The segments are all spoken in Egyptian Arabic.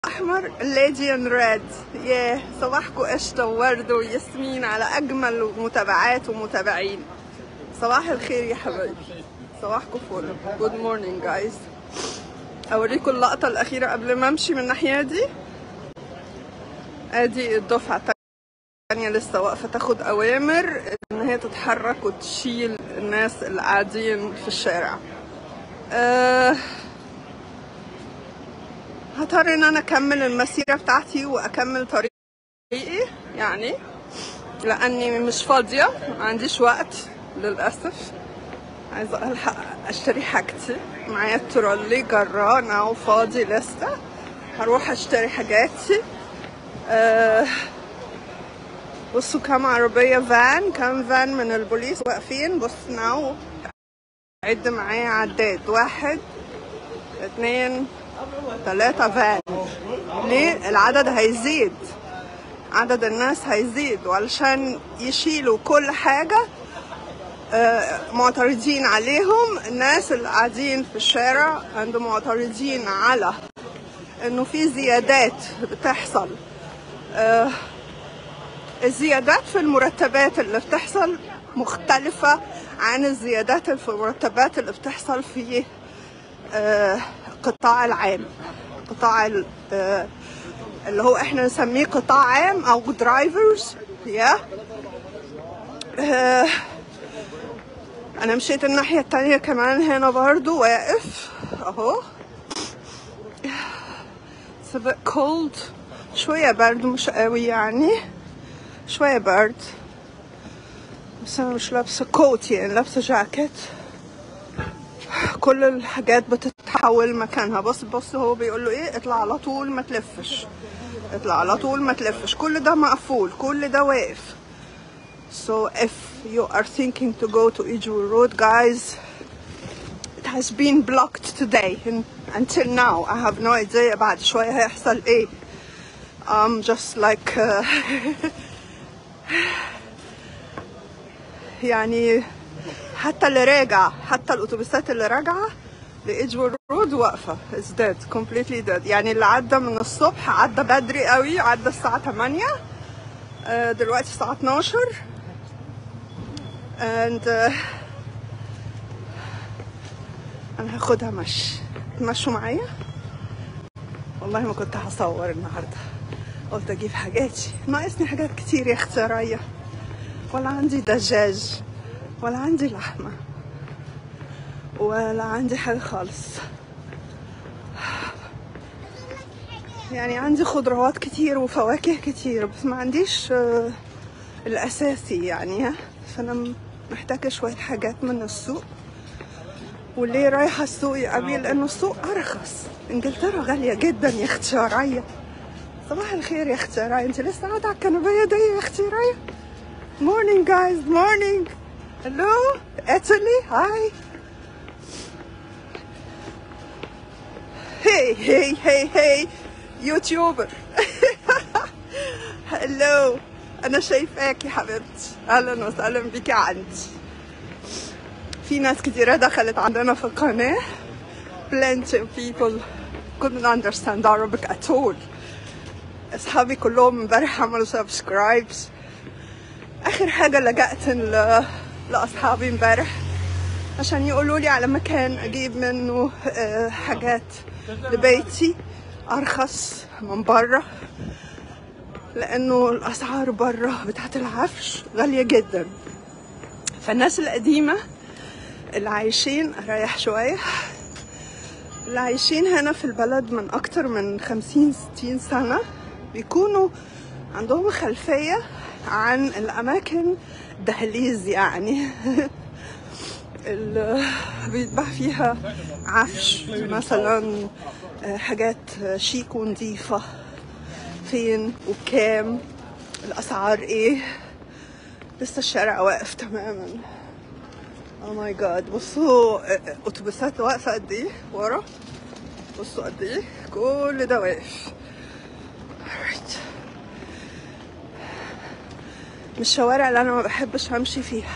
احمر ليدي ان ريد ياه صباحكم قشطه وورد وياسمين على اجمل متابعات ومتابعين صباح الخير يا حبايبي صباحكم فل جود مورنينج جايز اوريكم اللقطه الاخيره قبل ما امشي من الناحيه دي ادي الدفعه الثانيه لسه واقفه تاخد اوامر ان هي تتحرك وتشيل الناس اللي قاعدين في الشارع أه هضطر ان انا اكمل المسيره بتاعتي واكمل طريقي يعني لاني مش فاضيه ما عنديش وقت للاسف عايزه الحق اشتري حاجتي معايا الترولي جرانه وفاضي لسه هروح اشتري حاجاتي أه بصوا كام عربيه فان كام فان من البوليس واقفين بص ناو عد معايا عداد واحد اتنين ثلاثة فان ليه العدد هيزيد عدد الناس هيزيد وعلشان يشيلوا كل حاجة آه، معترضين عليهم الناس اللي قاعدين في الشارع عندهم معترضين على انه في زيادات بتحصل آه، الزيادات في المرتبات اللي بتحصل مختلفة عن الزيادات في المرتبات اللي بتحصل في آه، القطاع العام قطاع ال- آه، اللي هو احنا نسميه قطاع عام او درايفرز يا آه، انا مشيت الناحية التانية كمان هنا برضو واقف اهو It's a bit cold شوية برد مش قوي يعني شوية برد بس انا مش لابسة كوت يعني لابسة جاكيت كل الحاجات بتتحول مكانها بص بص هو بيقول له ايه اطلع على طول ما تلفش اطلع على طول ما تلفش كل ده مقفول كل ده واقف so if you are thinking to go to Ijur Road guys it has been blocked today and until now I have no idea بعد شوية هيحصل ايه um just like uh, يعني حتى اللي راجع حتى الاتوبيسات اللي راجعه لايدجور رود واقفه از ديد كومبليتلي ديد يعني اللي عدى من الصبح عدى بدري قوي عدى الساعه 8 آه، دلوقتي الساعه 12 and uh, انا هاخدها مشي تمشوا معايا والله ما كنت هصور النهارده قلت اجيب حاجاتي ناقصني حاجات كتير يا اختي ريا ولا عندي دجاج ولا عندي لحمة ولا عندي حاجة خالص يعني عندي خضروات كتير وفواكه كتير بس ما عنديش آه، الأساسي يعني ها. فأنا م- محتاجة شوية حاجات من السوق وليه رايحة السوق يا أبي لأنه السوق أرخص إنجلترا غالية جدا يا أختي ريا صباح الخير يا أختي ريا أنت لسه قاعدة على الكنبية دي يا أختي ريا Morning, guys. Morning. Hello, Italy. Hi. Hey, hey, hey, hey. يوتيوبر. Hello. أنا شايفاك يا حبيبتي. أهلا وسهلا بك عندي. في ناس كتيرة دخلت عندنا في القناة. Plenty of people couldn't understand Arabic at all. أصحابي كلهم امبارح عملوا سبسكرايبس. اخر حاجه لجأت ل- لاصحابي امبارح عشان يقولوا لي على مكان اجيب منه آه، حاجات لبيتي ارخص من بره لانه الاسعار بره بتاعت العفش غاليه جدا فالناس القديمه اللي عايشين اريح شويه اللي عايشين هنا في البلد من اكتر من خمسين ستين سنه بيكونوا عندهم خلفيه عن الاماكن دهليز يعني اللي بيتباع فيها عفش مثلا آه، حاجات شيك ونظيفة فين وبكام الأسعار ايه لسه الشارع واقف تماما او ماي جاد بصوا آه، آه، اتوبيسات واقفة قد ايه ورا بصوا قد ايه كل ده واقف Alright. من الشوارع اللي انا ما بحبش امشي فيها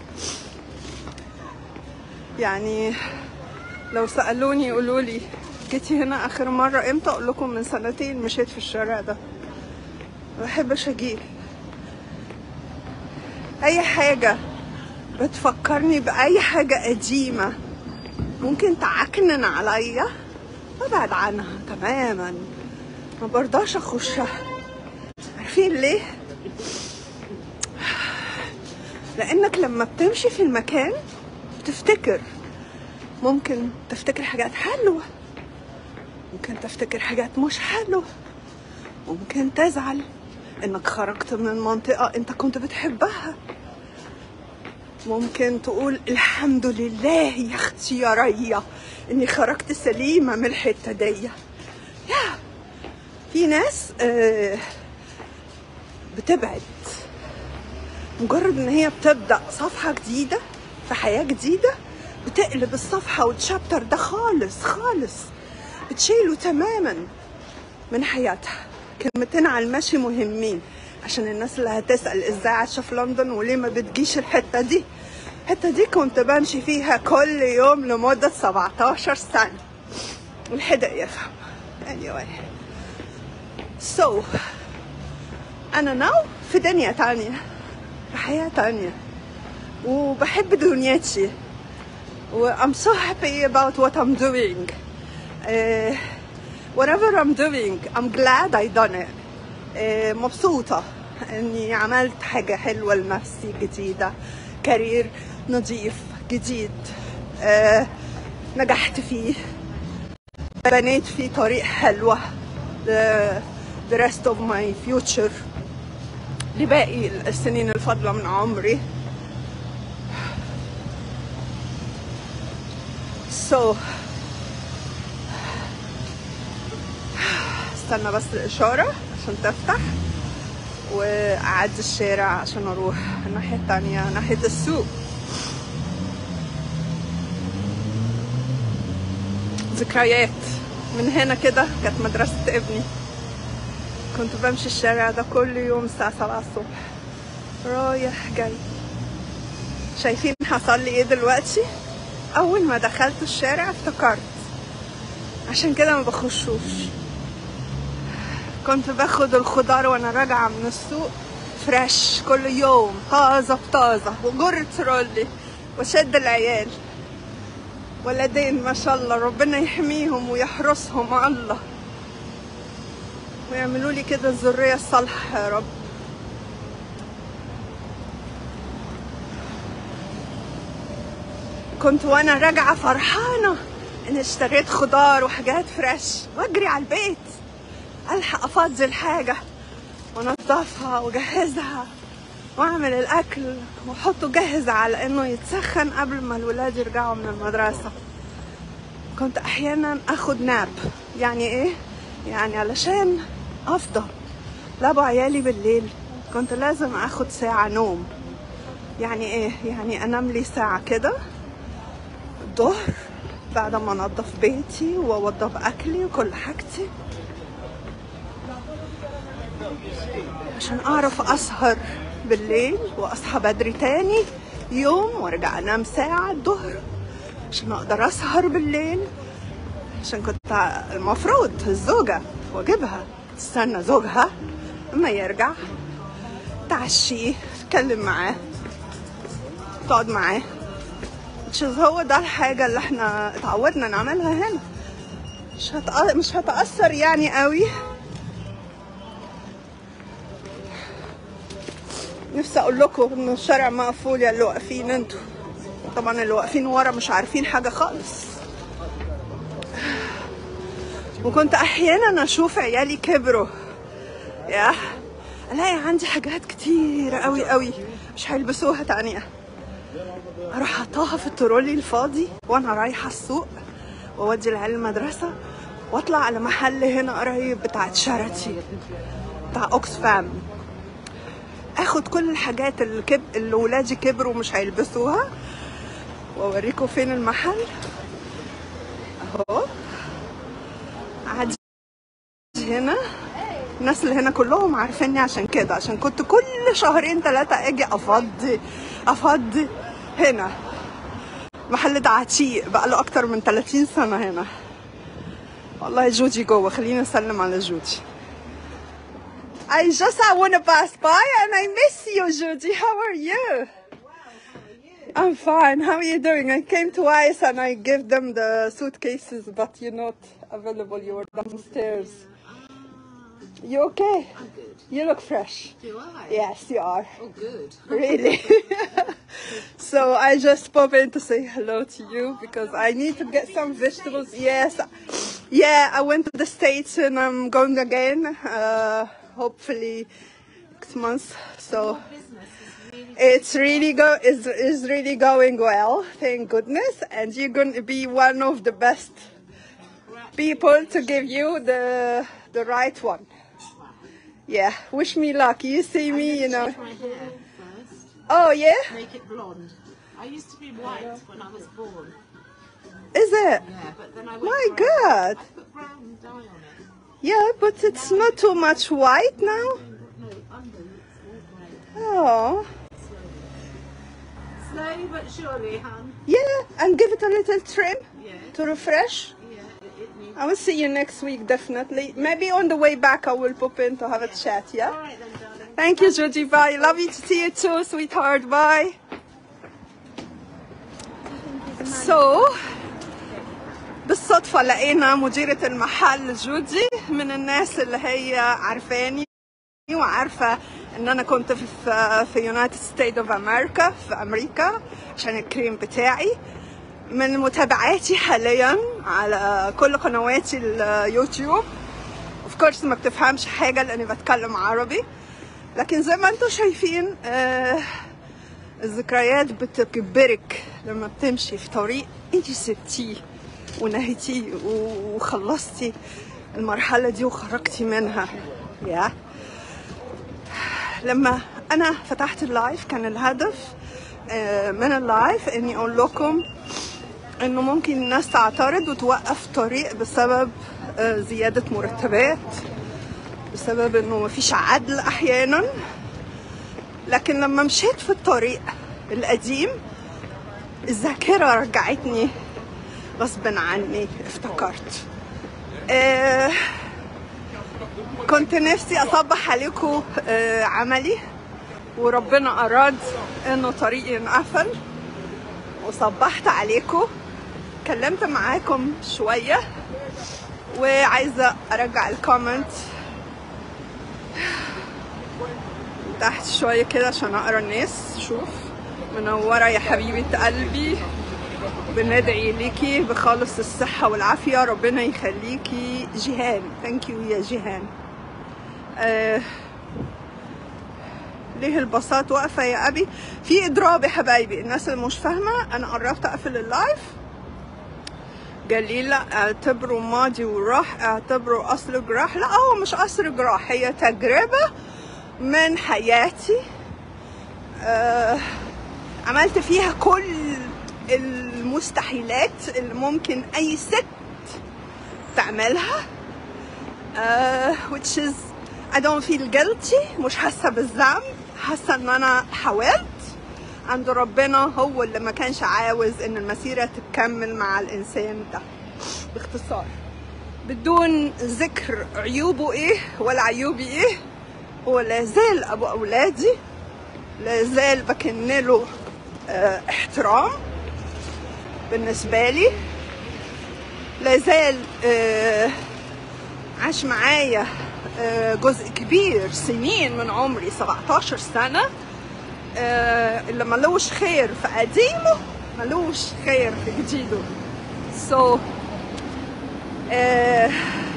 يعني لو سالوني يقولوا لي جيتي هنا اخر مره امتى اقول لكم من سنتين مشيت في الشارع ده ما بحبش اجي اي حاجه بتفكرني باي حاجه قديمه ممكن تعكنن عليا ببعد عنها تماما ما برضاش اخشها عارفين ليه لانك لما بتمشي في المكان بتفتكر ممكن تفتكر حاجات حلوه ممكن تفتكر حاجات مش حلوه ممكن تزعل انك خرجت من منطقه انت كنت بتحبها ممكن تقول الحمد لله يا اختي يا ريا اني خرجت سليمه من الحته دي يا في ناس آه، بتبعد مجرد ان هي بتبدا صفحه جديده في حياه جديده بتقلب الصفحه والشابتر ده خالص خالص بتشيله تماما من حياتها كلمتين على المشي مهمين عشان الناس اللي هتسأل ازاي عايشة في لندن وليه ما بتجيش الحتة دي الحتة دي كنت بمشي فيها كل يوم لمدة 17 سنة والحدق يفهم anyway so أنا ناو في دنيا تانية في حياة تانية وبحب دنيتي و I'm so happy about what I'm doing uh, whatever I'm doing I'm glad I done it آه، مبسوطة اني عملت حاجة حلوة لنفسي جديدة كارير نظيف جديد آه، نجحت فيه بنيت فيه طريق حلوة the, the rest of my future لباقي السنين الفاضلة من عمري so استنى بس الإشارة عشان تفتح وأعدي الشارع عشان أروح الناحية التانية ناحية السوق ذكريات من هنا كده كانت مدرسة ابني كنت بمشي الشارع ده كل يوم الساعة سبعة الصبح رايح جاي شايفين حصل لي ايه دلوقتي أول ما دخلت الشارع افتكرت عشان كده ما بخشوش كنت باخد الخضار وانا راجعة من السوق فريش كل يوم طازة بطازة وجر ترولي وشد العيال ولدين ما شاء الله ربنا يحميهم ويحرسهم الله ويعملوا لي كده الذرية الصالحة يا رب كنت وانا راجعة فرحانة ان اشتريت خضار وحاجات فريش واجري على البيت الحق افضي الحاجة وانضفها واجهزها واعمل الاكل واحطه جاهز على انه يتسخن قبل ما الولاد يرجعوا من المدرسة كنت احيانا اخد ناب يعني ايه يعني علشان افضل لابو عيالي بالليل كنت لازم اخد ساعة نوم يعني ايه يعني انام لي ساعة كده الظهر بعد ما انضف بيتي واوضب اكلي وكل حاجتي عشان اعرف اسهر بالليل واصحى بدري تاني يوم وارجع انام ساعة الظهر عشان اقدر اسهر بالليل عشان كنت المفروض الزوجة واجبها تستنى زوجها اما يرجع تعشيه تتكلم معاه تقعد معاه which is هو ده الحاجة اللي احنا اتعودنا نعملها هنا مش هتأ... مش هتأثر يعني قوي نفسي اقول لكم ان الشارع مقفول يا اللي واقفين انتوا طبعا اللي واقفين ورا مش عارفين حاجة خالص وكنت احيانا اشوف عيالي كبروا يا الاقي عندي حاجات كتير قوي قوي مش هيلبسوها تانية اروح حطاها في الترولي الفاضي وانا رايحه السوق واودي العيال المدرسه واطلع على محل هنا قريب بتاع تشاريتي بتاع اوكسفام اخد كل الحاجات اللي, كب... اللي ولادي كبروا مش هيلبسوها واوريكم فين المحل اهو عادي هنا الناس اللي هنا كلهم عارفيني عشان كده عشان كنت كل شهرين ثلاثة اجي افضي افضي هنا المحل ده عتيق بقى له اكتر من 30 سنة هنا والله جودي جوه خلينا نسلم على جودي I just I wanna pass by and I miss you Judy how are you I'm fine how are you doing I came twice and I gave them the suitcases but you're not available you were downstairs you okay I'm good. you look fresh Do I? yes you are Oh, good. really. so I just pop in to say hello to you because I need to get some vegetables. Yes, yeah, I went to the States and I'm going again, uh, hopefully next month. So Business is really it's really go is is really going well, thank goodness. And you're going to be one of the best people to give you the the right one. Yeah, wish me luck. You see me, you know. Change my hair first. Oh yeah, Make it blonde. I used to be white when I was born. is it? Yeah, but then I went My brown. God. I put brown dye on it. Yeah, but it's not too much white now. No, under it's all grey. Oh, Slowly but surely, hun. yeah, and give it a little trim Yeah, to refresh. yeah. It, it needs. I will see you next week, definitely. Maybe on the way back, I will pop in to have a chat, All yeah? right then, darling. Thank you, Georgie. Bye. Love you to see you too, sweetheart. Bye. So, بالصدفة لقينا مديرة المحل جودي من الناس اللي هي عارفاني وعارفة ان انا كنت في في يونايتد ستيت اوف امريكا في امريكا عشان الكريم بتاعي من متابعاتي حاليا على كل قنواتي اليوتيوب اوف كورس ما بتفهمش حاجة لاني بتكلم عربي لكن زي ما انتم شايفين آه الذكريات بتجبرك لما بتمشي في طريق انت سبتيه ونهيتيه و- وخلصتي المرحلة دي وخرجتي منها يا لما انا فتحت اللايف كان الهدف آه، من اللايف اني اقول لكم انه ممكن الناس تعترض وتوقف طريق بسبب آه، زيادة مرتبات بسبب انه مفيش عدل احيانا لكن لما مشيت في الطريق القديم الذاكرة رجعتني غصب عني افتكرت آه كنت نفسي اصبح عليكم آه عملي وربنا اراد انه طريقي انقفل وصبحت عليكم كلمت معاكم شوية وعايزة ارجع الكومنت تحت شوية كده عشان اقرا الناس شوف منورة يا حبيبة قلبي بندعي ليكي بخالص الصحة والعافية ربنا يخليكي جيهان ثانك يو يا جيهان آه ليه الباصات واقفة يا أبي في إضراب يا حبايبي الناس اللي مش فاهمة أنا قربت أقفل اللايف قال لي لا اعتبره ماضي وراح اعتبره أصل جراح لا هو مش أصل جراح هي تجربة من حياتي آه عملت فيها كل المستحيلات اللي ممكن اي ست تعملها uh, which is I don't feel guilty مش حاسه بالذنب حاسه ان انا حاولت عند ربنا هو اللي ما كانش عاوز ان المسيره تكمل مع الانسان ده باختصار بدون ذكر عيوبه ايه ولا عيوبي ايه هو لا زال ابو اولادي لا زال بكن له آه، احترام بالنسبة لي لا زال آه، عاش معايا آه، جزء كبير سنين من عمري 17 سنة آه، اللي ملوش خير في قديمه ملوش خير في جديده so آه،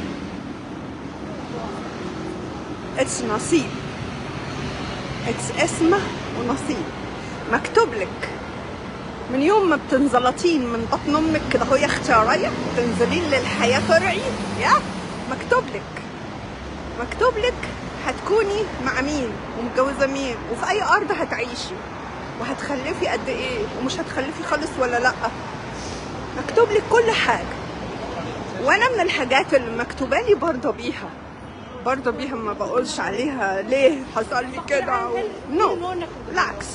it's نصيب it's اسمه ونصيب مكتوب لك من يوم ما بتنزلطين من بطن امك كده هو يا اختي رايح تنزلين للحياه فرعي يا مكتوب لك مكتوب لك هتكوني مع مين ومتجوزه مين وفي اي ارض هتعيشي وهتخلفي قد ايه ومش هتخلفي خالص ولا لا مكتوب لك كل حاجه وانا من الحاجات اللي مكتوبه لي برضه بيها برضه بيها ما بقولش عليها ليه حصل لي كده و... نو بالعكس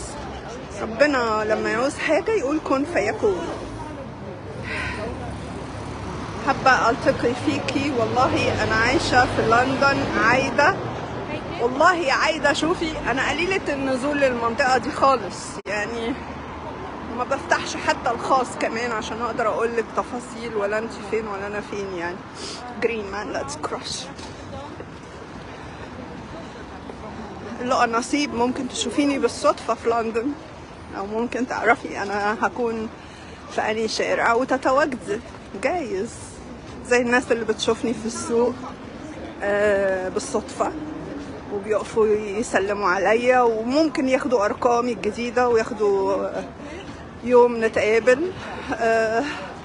ربنا لما يعوز حاجة يقول كن فيكون حابة ألتقي فيكي والله أنا عايشة في لندن عايدة والله عايدة شوفي أنا قليلة النزول للمنطقة دي خالص يعني ما بفتحش حتى الخاص كمان عشان اقدر اقول لك تفاصيل ولا انت فين ولا انا فين يعني جرين مان ليتس كراش لقى نصيب ممكن تشوفيني بالصدفة في لندن أو ممكن تعرفي أنا هكون في أي شارع وتتواجدي جايز زي الناس اللي بتشوفني في السوق آه، بالصدفة وبيقفوا يسلموا عليا وممكن ياخدوا أرقامي الجديدة وياخدوا آه، يوم نتقابل آه،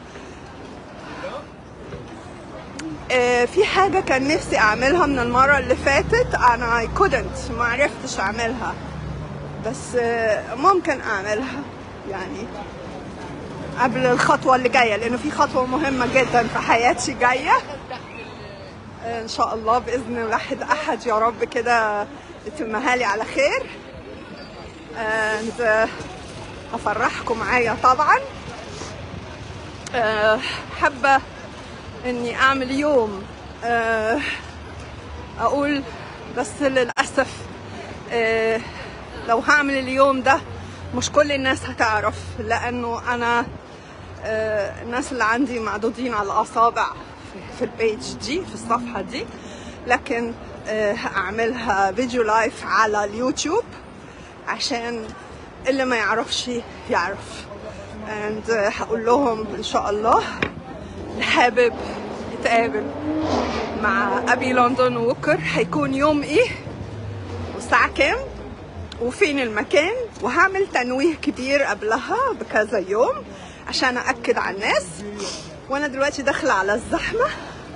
آه، في حاجة كان نفسي أعملها من المرة اللي فاتت أنا I couldn't ما عرفتش أعملها بس آه، ممكن أعملها يعني قبل الخطوة اللي جاية لأنه في خطوة مهمة جدا في حياتي جاية آه، إن شاء الله بإذن واحد أحد يا رب كده يتمها لي على خير and آه، هفرحكم معايا طبعا آه، حابة اني اعمل يوم آه، اقول بس للاسف آه، لو هعمل اليوم ده مش كل الناس هتعرف لانه انا آه، الناس اللي عندي معدودين على الاصابع في- في البيج دي في الصفحه دي لكن آه، هعملها فيديو لايف على اليوتيوب عشان اللي ما يعرفش يعرف and آه، هقول لهم ان شاء الله اللي حابب يتقابل مع ابي لندن ووكر هيكون يوم ايه والساعة كام وفين المكان وهعمل تنويه كبير قبلها بكذا يوم عشان أأكد على الناس وأنا دلوقتي داخلة على الزحمة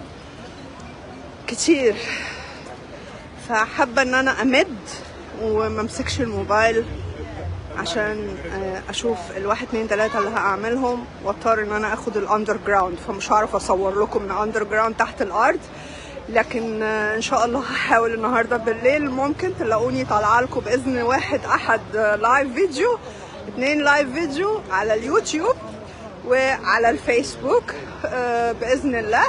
كتير فحابة إن أنا أمد وما امسكش الموبايل عشان آه، اشوف الواحد اتنين تلاتة اللي هعملهم واضطر ان انا اخد الاندر جراوند فمش هعرف اصور لكم من اندر جراوند تحت الارض لكن آه، ان شاء الله هحاول النهارده بالليل ممكن تلاقوني طالعه لكم باذن واحد احد آه، لايف فيديو اتنين لايف فيديو على اليوتيوب وعلى الفيسبوك آه، باذن الله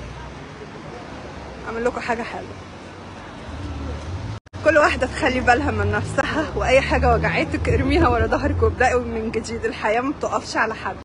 اعمل لكم حاجه حلوه كل واحدة تخلي بالها من نفسها وأي حاجة وجعتك ارميها ورا ظهرك وابدأي من جديد الحياة ما بتقفش على حد